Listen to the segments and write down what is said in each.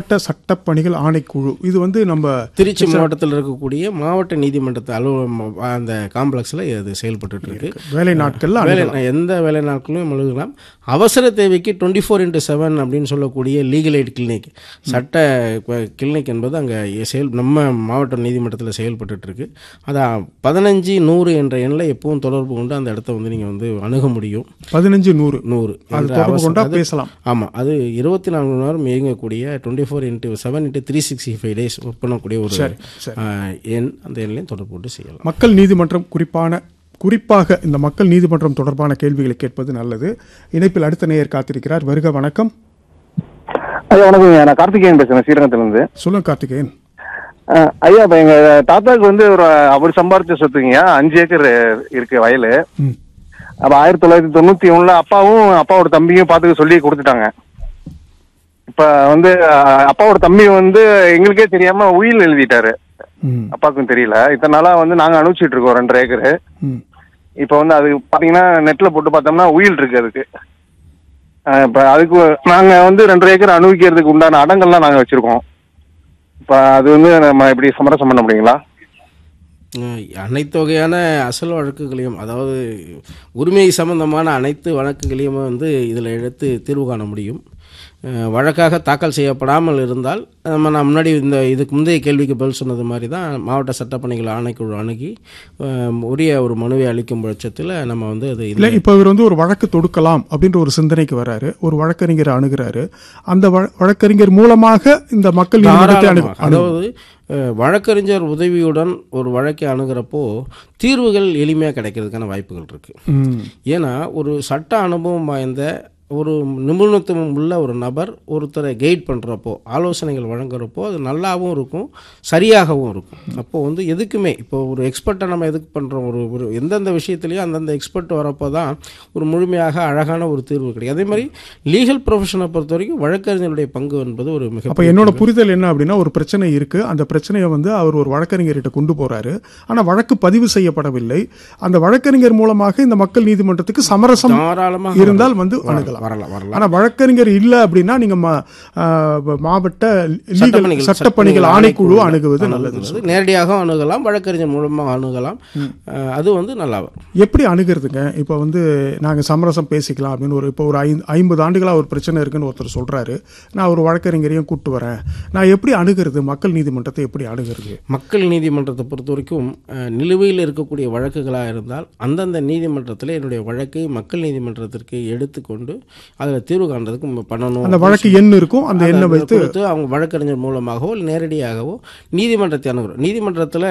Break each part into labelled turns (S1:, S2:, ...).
S1: மாவட்ட சட்டப்பணிகள் ஆணைக்குழு இது வந்து நம்ம
S2: திருச்சி மாவட்டத்தில் இருக்கக்கூடிய மாவட்ட நீதிமன்றத்து அலுவலகம் அந்த காம்ப்ளெக்ஸில் இது செயல்பட்டு இருக்கு
S1: வேலை நாட்கள்ல
S2: வேலை எந்த வேலை நாட்களும் அணுகலாம் அவசர தேவைக்கு டுவெண்ட்டி ஃபோர் இன்ட்டு செவன் அப்படின்னு சொல்லக்கூடிய லீகல் எய்ட் கிளினிக் சட்ட கிளினிக் என்பது அங்கே செயல் நம்ம மாவட்ட நீதிமன்றத்தில் செயல்பட்டு இருக்கு அதான் பதினஞ்சு நூறு என்ற எண்ணில் எப்பவும் தொடர்பு கொண்டு அந்த இடத்த வந்து நீங்கள் வந்து அணுக முடியும்
S1: பதினஞ்சு நூறு
S2: நூறு
S1: அது
S2: என்ற
S1: தொடர்பு
S2: அவசர-
S1: கொண்டா
S2: அது-
S1: பேசலாம்
S2: ஆமாம் அது இருபத்தி நான்கு மணி நேரம் இயங்கக்கூடிய twenty four into seven into three sixty five days work பண்ணக்கூடிய ஒரு
S1: சரி.
S2: ஆ, எண் அந்த எண்ணையும் தொடர்பு கொண்டு செய்யலாம்
S1: மக்கள் நீதிமன்றம் குறிப்பான குறிப்பாக இந்த மக்கள் நீதிமன்றம் தொடர்பான கேள்விகளை கேட்பது நல்லது இணைப்பில் அடுத்த நேயர் காத்திருக்கிறார் வருக வணக்கம்
S3: ஐயா வணக்கங்க நான் கார்த்திகேயன் பேசுறேன் ஸ்ரீரங்கத்துல இருந்து
S1: சொல்லுங்க கார்த்திகேயன்
S3: அஹ், ஐயா இப்ப எங்க தாத்தாவுக்கு வந்து ஒரு அவர் சம்பாரிச்ச சொத்துங்கய்யா அஞ்சு ஏக்கர் இருக்கு வயலு
S1: ம்
S3: அப்ப ஆயிரத்தி தொள்ளாயிரத்தி தொண்ணூத்தி ஒண்ணுல அப்பாவும் அப்பாவோட தம்பியும் பாத்துக்க சொல்லி கொடுத்துட்டாங்க இப்ப வந்து அஹ், அப்பாவோட தம்பி வந்து எங்களுக்கே தெரியாம உயில் எழுதிட்டாரு
S1: ம்
S3: அப்பாவுக்கும் தெரியல இத்தனை நாளா வந்து நாங்க அனுப்பிச்சிட்டு இருக்கோம் ரெண்டரை ஏக்கரு
S1: ம்
S3: இப்ப வந்து அது பாத்தீங்கன்னா நெட்ல போட்டு பார்த்தோம்னா உயில் இருக்கு அதுக்கு அஹ், இப்ப அதுக்கு நாங்க வந்து ரெண்டரை ஏக்கர் அனுபவிக்கிறதுக்கு உண்டான அடங்கள்லாம் நாங்க வச்சிருக்கோம் இப்ப அது வந்து நம்ம எப்படி சமரசம் பண்ண முடியுங்களா
S2: அஹ் அனைத்து வகையான அசல் வழக்குகளையும் அதாவது உரிமை சம்பந்தமான அனைத்து வழக்குகளையும் வந்து இதில் எடுத்து தீர்வு காண முடியும் அஹ் வழக்காக தாக்கல் செய்யப்படாமல் இருந்தால் நம்ம நான் முன்னாடி இந்த இதுக்கு முந்தைய கேள்விக்கு பதில் சொன்னது மாதிரி தான் மாவட்ட சட்டப்பணிகள் ஆணைக்குழு அணுகி அஹ் உரிய ஒரு மனுவை அளிக்கும் பட்சத்தில் நம்ம வந்து அது
S1: இல்ல
S2: இல்லை
S1: இப்போ இவர் வந்து ஒரு வழக்கு தொடுக்கலாம் அப்படின்ற ஒரு சிந்தனைக்கு வராரு ஒரு வழக்கறிஞரை அணுகிறாரு அந்த வழ- வழக்கறிஞர் மூலமாக இந்த மக்கள் நீதிமன்றத்தை அணுகு
S2: தாராளமாக. அதாவது அஹ், வழக்கறிஞர் உதவியுடன் ஒரு வழக்கை அணுகிறப்போ தீர்வுகள் எளிமையாக கிடைக்கிறதுக்கான வாய்ப்புகள் இருக்கு
S1: ம்
S2: ஏன்னா ஒரு சட்ட அனுபவம் வாய்ந்த ஒரு நிபுணத்துவம் உள்ள ஒரு நபர் ஒருத்தரை கைட் பண்ணுறப்போ ஆலோசனைகள் வழங்குறப்போ அது நல்லாவும் இருக்கும் சரியாகவும் இருக்கும் அப்போது வந்து எதுக்குமே இப்போ ஒரு எக்ஸ்பர்ட்டை நம்ம எதுக்கு பண்ணுறோம் ஒரு ஒரு எந்தெந்த விஷயத்துலையும் அந்தந்த எக்ஸ்பர்ட் வரப்போ தான் ஒரு முழுமையாக அழகான ஒரு தீர்வு கிடைக்கும் அதே மாதிரி லீகல் ப்ரொஃபஷனை பொறுத்த வரைக்கும் வழக்கறிஞருடைய பங்கு என்பது ஒரு மிக
S1: அப்ப என்னோட புரிதல் என்ன அப்படின்னா ஒரு பிரச்சனை இருக்கு அந்த பிரச்சனையை வந்து அவர் ஒரு வழக்கறிஞர்கிட்ட கொண்டு போறாரு ஆனா வழக்கு பதிவு செய்யப்படவில்லை அந்த வழக்கறிஞர் மூலமாக இந்த மக்கள் நீதிமன்றத்துக்கு சமரசம்
S2: தாராளமாக
S1: இருந்தால் வந்து அணுகலாம்
S2: வரலாம் வரலாம்
S1: ஆனா வழக்கறிஞர் இல்ல அப்படின்னா நீங்க ம- ஆ, மாவட்ட லீகல்
S2: சட்டப்பணிகள்
S1: சட்டப்பணிகள் ஆணைக்குழு அணுகுவது நல்லது
S2: அணுகுவது. நேரடியாக அணுகலாம் வழக்கறிஞர் மூலமாக அணுகலாம் அஹ், அது வந்து நல்லா வரும்
S1: எப்படி அணுகிறதுங்க இப்போ வந்து நாங்கள் சமரசம் பேசிக்கலாம் அப்படின்னு ஒரு இப்போ ஒரு ஐந்து ஐம்பது ஆண்டுகளாக ஒரு பிரச்சனை இருக்குன்னு ஒருத்தர் சொல்கிறாரு நான் ஒரு வழக்கறிஞரையும் கூட்டு வரேன் நான் எப்படி அணுகிறது மக்கள் நீதிமன்றத்தை எப்படி அணுகிறது
S2: மக்கள் நீதிமன்றத்தை பொறுத்த வரைக்கும் அஹ், நிலுவையில் இருக்கக்கூடிய வழக்குகளாக இருந்தால் அந்தந்த நீதிமன்றத்தில் என்னுடைய வழக்கை மக்கள் நீதிமன்றத்திற்கு எடுத்துக்கொண்டு அதில் தீர்வு காண்றதுக்கு ம- பண்ணணும்
S1: அந்த வழக்கு எண் இருக்கும் அந்த எண்ணை
S2: அதை
S1: வைத்து
S2: கொடுத்து அவங்க வழக்கறிஞர் மூலமாகவோ இல்லை நேரடியாகவோ நீதிமன்றத்தை அணுகிறோம் நீதிமன்றத்தில்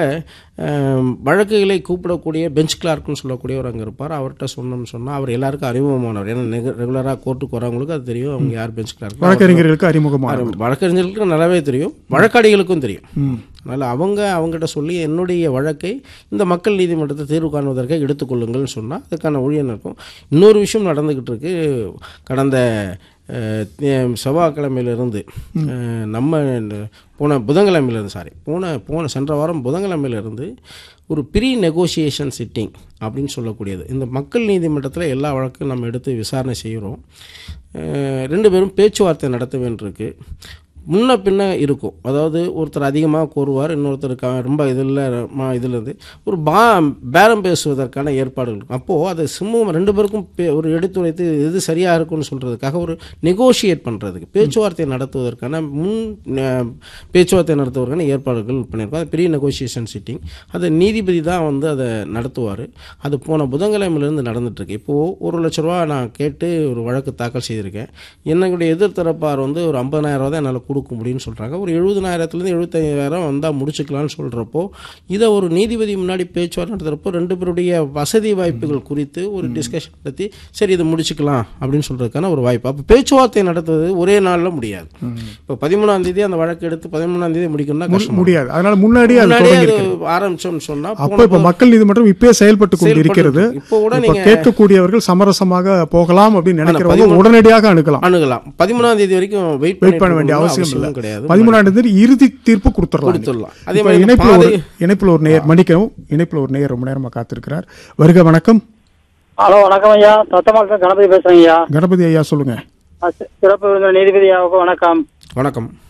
S2: வழக்குகளை கூப்பிடக்கூடிய பெஞ்ச் கிளார்க்னு சொல்லக்கூடியவர் அங்கே இருப்பார் அவர்கிட்ட சொன்னோம்னு சொன்னால் அவர் எல்லாருக்கும் அறிமுகமானவர் ஏன்னா ரெகுலராக கோர்ட்டுக்கு வரவங்களுக்கு அது தெரியும் அவங்க யார் பெஞ்ச் கிளார்க்
S1: வழக்கறிஞர்களுக்கு அறிமுகமாக
S2: ஆரம்பி- வழக்கறிஞர்களுக்கு நல்லாவே தெரியும் வழக்காடிகளுக்கும் தெரியும் அதனால் அவங்க அவங்ககிட்ட சொல்லி என்னுடைய வழக்கை இந்த மக்கள் நீதிமன்றத்தை தீர்வு காணுவதற்காக எடுத்துக்கொள்ளுங்கள்னு சொன்னால் அதுக்கான ஊழியன் இருக்கும் இன்னொரு விஷயம் நடந்துக்கிட்டு இருக்கு கடந்த அஹ், தே- செவ்வாய்க்கிழமையிலிருந்து அஹ், நம்ம இந்த போன புதன்கிழமையிலிருந்து சாரி போன போன சென்ற வாரம் புதன்கிழமையிலிருந்து ஒரு ப்ரீ நெகோசியேஷன் சிட்டிங் அப்படின்னு சொல்லக்கூடியது இந்த மக்கள் நீதிமன்றத்தில் எல்லா வழக்கும் நம்ம எடுத்து விசாரணை செய்கிறோம் அஹ், ரெண்டு பேரும் பேச்சுவார்த்தை நடத்த வேண்டியிருக்கு முன்ன பின்ன இருக்கும் அதாவது ஒருத்தர் அதிகமாக கோருவார் இன்னொருத்தர் க ரொம்ப இதில் இதில் இருந்து ஒரு பா பேரம் பேசுவதற்கான ஏற்பாடுகள் இருக்கும் அப்போது அதை சும்மா ரெண்டு பேருக்கும் பே- ஒரு எடுத்துரைத்து எது சரியாக இருக்கும்னு சொல்கிறதுக்காக ஒரு நெகோஷியேட் பண்ணுறதுக்கு பேச்சுவார்த்தை நடத்துவதற்கான முன் அஹ், பேச்சுவார்த்தை நடத்துவதற்கான ஏற்பாடுகள் பண்ணியிருக்கோம் அது பெரிய நெகோசியேஷன் சிட்டிங் அதை நீதிபதி தான் வந்து அதை நடத்துவார் அது போன புதன்கிழமையிலேருந்து நடந்துட்டுருக்கு இப்போது ஒரு லட்ச ரூபா நான் கேட்டு ஒரு வழக்கு தாக்கல் செய்திருக்கேன் என்னுடைய எதிர்த்தரப்பார் வந்து ஒரு ஐம்பதாயிரம் ரூபா தான் என்னால் கொடுக்க முடியும்னு சொல்கிறாங்க ஒரு எழுபதாயிரத்துலேருந்து எழுபத்தையாயிரம் வந்தால் முடிச்சுக்கலாம்னு சொல்கிறப்போ இதை ஒரு நீதிபதி முன்னாடி பேச்சுவார்த்தை நடத்துகிறப்போ ரெண்டு பேருடைய வசதி வாய்ப்புகள் குறித்து ஒரு டிஸ்கஷன் நடத்தி சரி இதை முடிச்சுக்கலாம் அப்படின்னு சொல்கிறதுக்கான ஒரு வாய்ப்பு அப்போ பேச்சுவார்த்தை நடத்துவது ஒரே நாளில் முடியாது இப்போ பதிமூணாம் தேதி அந்த வழக்கு எடுத்து பதிமூணாம் தேதி முடிக்கணும்னா கஷ்டம்
S1: முடியாது அதனால முன்னாடியே அது
S2: முன்னாடியே
S1: தொடங்கி
S2: அது ஆரம்பிச்சோம்னு சொன்னா
S1: அப்போ இப்ப மக்கள் நீதிமன்றம் இப்பயே செயல்பட்டு கொண்டு
S2: செயல்பட்டு
S1: இருக்கிறது
S2: இருக்கு. இப்போ கூட
S1: இப்ப
S2: நீங்க-
S1: கேட்கக்கூடியவர்கள் சமரசமாக போகலாம் அப்படின்னு நினைக்கிறவங்க
S2: பதிமூணு-
S1: உடனடியாக அணுகலாம்
S2: அணுகலாம் பதிமூணாம் தேதி வரைக்கும் வெயிட்
S1: வெயிட் பண்ண வேண்டிய அவசியம் இல்ல
S2: கிடையாது
S1: பதிமூணாம் தேதி இறுதி தீர்ப்பு கொடுத்துடலாம்
S2: கொடுத்துடலாம் அதே
S1: இப்ப
S2: மாதிரி இந்த
S1: இணைப்புல ஒரு
S2: பாதை-
S1: இணைப்புல ஒரு நேயர் மன்னிக்கவும் இணைப்புல ஒரு நேயர் ரொம்ப நேரமா காத்திருக்கிறார் வருக வணக்கம்
S4: ஹலோ வணக்கம் ஐயா தத்தமாக்க கணபதி பேசுறேன் ஐயா
S1: கணபதி ஐயா சொல்லுங்க
S4: அஹ் சி- சிறப்பு விருந்தினர் நீதிபதி ஐயாவுக்கு வணக்கம்
S2: வணக்கம்